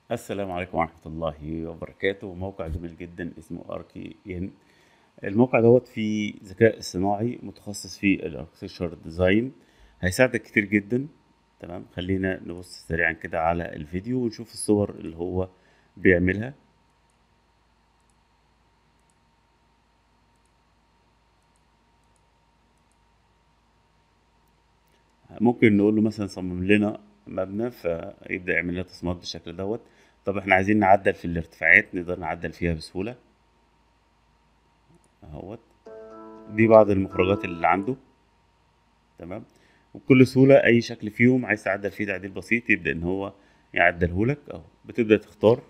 السلام عليكم ورحمة الله وبركاته موقع جميل جدا اسمه اركي ان الموقع دوت فيه ذكاء اصطناعي متخصص في الاركتشر ديزاين هيساعدك كتير جدا تمام خلينا نبص سريعا كده على الفيديو ونشوف الصور اللي هو بيعملها ممكن نقول له مثلا صمم لنا مبنى فيبدأ يعمل لنا تصميمات بالشكل دوت طب احنا عايزين نعدل في الارتفاعات نقدر نعدل فيها بسهولة اهوت دي بعض المخرجات اللي عنده تمام وبكل سهولة أي شكل فيهم عايز تعدل فيه تعديل بسيط يبدأ إن هو يعدلهولك أهو بتبدأ تختار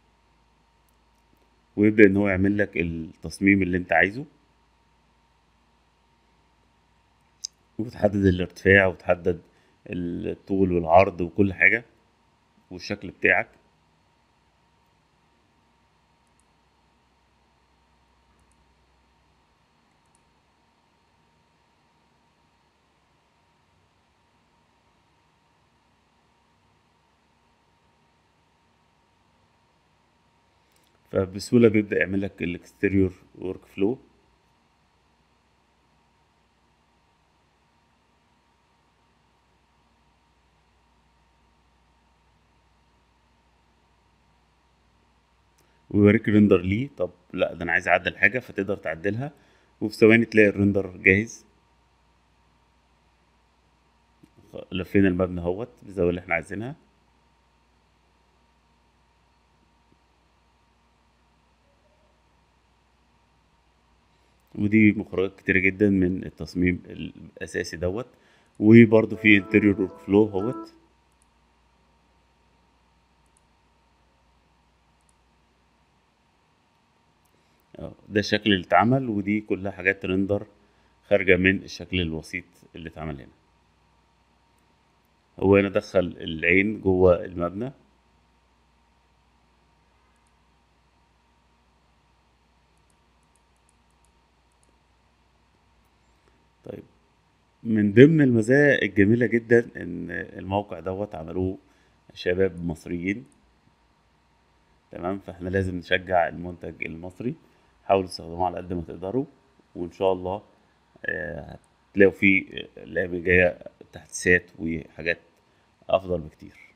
ويبدأ إن هو يعمل لك التصميم اللي أنت عايزه وتحدد الارتفاع وتحدد الطول والعرض وكل حاجة والشكل بتاعك فبسهولة بيبدأ يعمل لك الاكستيريور ورك فلو ويوريك ريندر ليه طب لا ده انا عايز اعدل حاجة فتقدر تعدلها وفي ثواني تلاقي الريندر جاهز لفينا المبنى اهوت بالزاوية اللي احنا عايزينها ودي مخرجات كتيرة جدا من التصميم الأساسي دوت وبرضه في انتريور ورك فلو اهوت ده الشكل اللي اتعمل ودي كلها حاجات ريندر خارجة من الشكل البسيط اللي اتعمل هنا هو هنا دخل العين جوه المبنى طيب من ضمن المزايا الجميلة جدا ان الموقع دوت عملوه شباب مصريين تمام فاحنا لازم نشجع المنتج المصري حاولوا تستخدموه على قد ما تقدروا وان شاء الله هتلاقوا فيه الايام الجايه تحديثات وحاجات افضل بكتير